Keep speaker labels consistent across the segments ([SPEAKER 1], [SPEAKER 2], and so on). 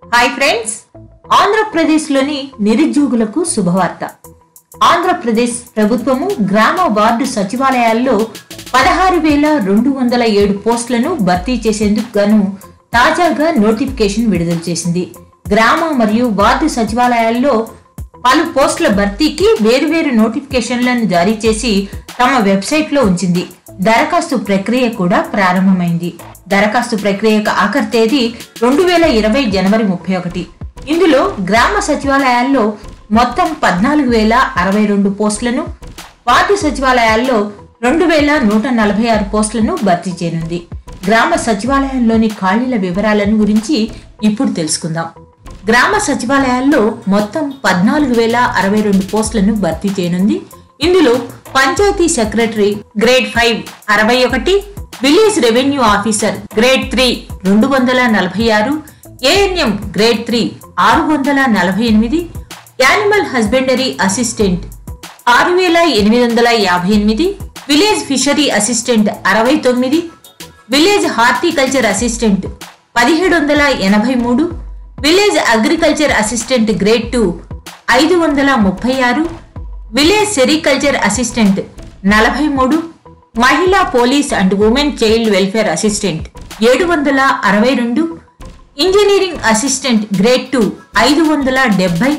[SPEAKER 1] hi friends ఆంధ్రప్రదేశ్లోని నిరుద్యోగులకు శుభవార్త ఆంధ్రప్రదేశ్ ప్రభుత్వము గ్రామ వార్డు సచివాలయాల్లో పదహారు వేల రెండు వందల ఏడు పోస్టులను భర్తీ చేసేందుకు గాను తాజాగా నోటిఫికేషన్ విడుదల చేసింది గ్రామ మరియు వార్డు సచివాలయాల్లో పలు పోస్టుల భర్తీకి వేరువేరు నోటిఫికేషన్లను జారీ చేసి తమ వెబ్సైట్లో ఉంచింది దరఖాస్తు ప్రక్రియ కూడా ప్రారంభమైంది దరఖాస్తు ప్రక్రియకు ఆఖరి తేదీ రెండు వేల ఇరవై జనవరి ముప్పై ఒకటి ఇందులో గ్రామ సచివాలయాల్లో మొత్తం పద్నాలుగు వేల అరవై రెండు పోస్టులను వార్డు సచివాలయాల్లో రెండు వేల నూట నలభై ఆరు పోస్టులను భర్తీ చేయనుంది గ్రామ సచివాలయంలోని ఖాళీల వివరాలను గురించి ఇప్పుడు తెలుసుకుందాం గ్రామ సచివాలయాల్లో మొత్తం పద్నాలుగు వేల అరవై రెండు పోస్టులను భర్తీ చేయనుంది ఇందులో పంచాయతీ సెక్రటరీ గ్రేడ్ ఫైవ్ అరవై ఒకటి village revenue officer grade three రెండు వందల నలభై ఆరు ఏఎన్ఎం గ్రేడ్ త్రీ ఆరు వందల నలభై ఎనిమిది యానిమల్ హస్బెండరీ అసిస్టెంట్ ఆరు వేల ఎనిమిది వందల యాభై ఎనిమిది విలేజ్ ఫిషరీ అసిస్టెంట్ అరవై తొమ్మిది విలేజ్ హార్టికల్చర్ అసిస్టెంట్ పదిహేడు వందల ఎనభై మూడు village agriculture assistant grade two ఐదు వందల ముప్పై ఆరు విలేజ్ సెరికల్చర్ అసిస్టెంట్ నలభై మూడు మహిళా police and women child welfare assistant ఏడు వందల అరవై రెండు ఇంజనీరింగ్ అసిస్టెంట్ గ్రేడ్ టూ ఐదు వందల డెబ్బై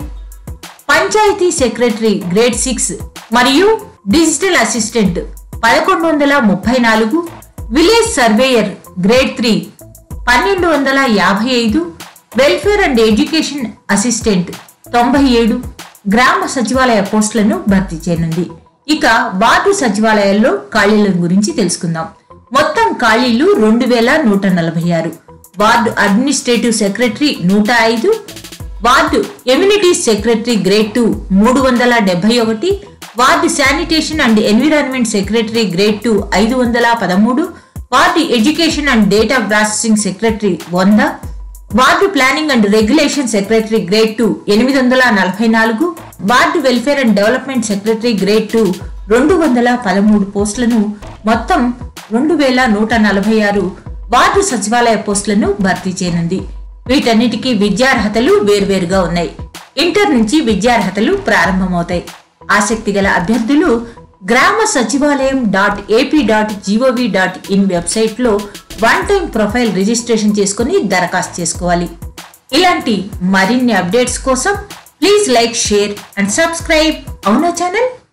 [SPEAKER 1] పంచాయతీ సెక్రటరీ గ్రేడ్ సిక్స్ మరియు డిజిటల్ అసిస్టెంట్ పదకొండు వందల ముప్పై నాలుగు విలేజ్ సర్వేయర్ గ్రేడ్ త్రీ పన్నెండు వందల యాభై ఐదు వెల్ఫేర్ అండ్ ఎడ్యుకేషన్ అసిస్టెంట్ తొంభై ఏడు గ్రామ సచివాలయ పోస్టులను భర్తీ చేయనుంది ఇక వార్డు సచివాలయాల్లో ఖాళీల గురించి తెలుసుకుందాం మొత్తం ఖాళీలు రెండు వేల నూట నలభై ఆరు వార్డు అడ్మినిస్ట్రేటివ్ సెక్రటరీ నూట ఐదు ward amenities secretary grade two మూడు వందల డెబ్బై ఒకటి ward sanitation and environment secretary grade two ఐదు వందల పదమూడు ward education and data processing secretary వంద ward planning and regulation secretary grade two ఎనిమిది వందల నలభై నాలుగు ward welfare and development secretary grade two రెండు వందల పదమూడు పోస్టులను మొత్తం రెండు వేల నూట నలభై ఆరు వార్డు సచివాలయ పోస్టులను భర్తీ చేయనుంది వీటన్నిటికీ విద్యార్హతలు వేర్వేరుగా ఉన్నాయి ఇంటర్ నుంచి విద్యార్హతలు ప్రారంభమవుతాయి ఆసక్తి గల అభ్యర్థులు Grama Sachivalayam dot AP dot GOV dot in వెబ్సైట్లో వన్ టైం ప్రొఫైల్ రిజిస్ట్రేషన్ చేసుకుని దరఖాస్తు చేసుకోవాలి ఇలాంటి మరిన్ని అప్డేట్స్ కోసం please like share and subscribe అవునా ఛానల్